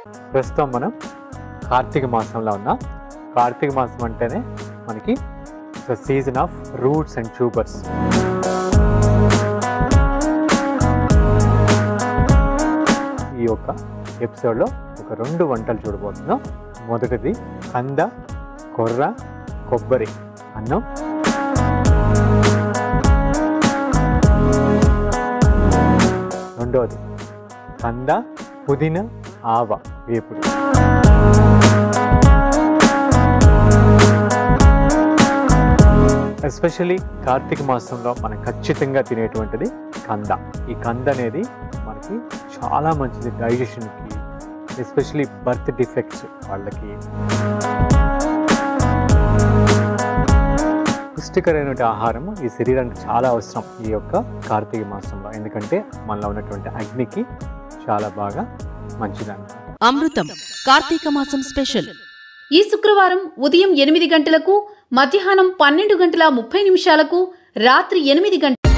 ప్రస్తుతం మనం కార్తీక మాసంలో ఉన్నాం కార్తీక మాసం అంటేనే మనకి season of roots and tubers ఈ యొక్క ఎపిసోడ్లో ఒక రెండు వంటలు చూడబోతున్నాం మొదటిది కంద కొర్ర కొబ్బరి అన్నం రెండవది కంద పుదీనా ఆవ వేపుడు ఎస్పెషల్లీ కార్తీక మాసంలో మనం ఖచ్చితంగా తినేటువంటిది కంద ఈ కంద అనేది మనకి చాలా మంచిది డైజెషన్కి ఎస్పెషల్లీ బర్త్ డిఫెక్ట్స్ వాళ్ళకి పుష్టికరమైన ఆహారం ఈ శరీరానికి చాలా అవసరం ఈ యొక్క కార్తీక మాసంలో ఎందుకంటే మనలో ఉన్నటువంటి అగ్నికి చాలా బాగా మంచిదన్నమాట అమృతం కార్తీక మాసం స్పెషల్ ఈ శుక్రవారం ఉదయం ఎనిమిది గంటలకు మధ్యాహ్నం పన్నెండు గంటల ముప్పై నిమిషాలకు రాత్రి ఎనిమిది గంట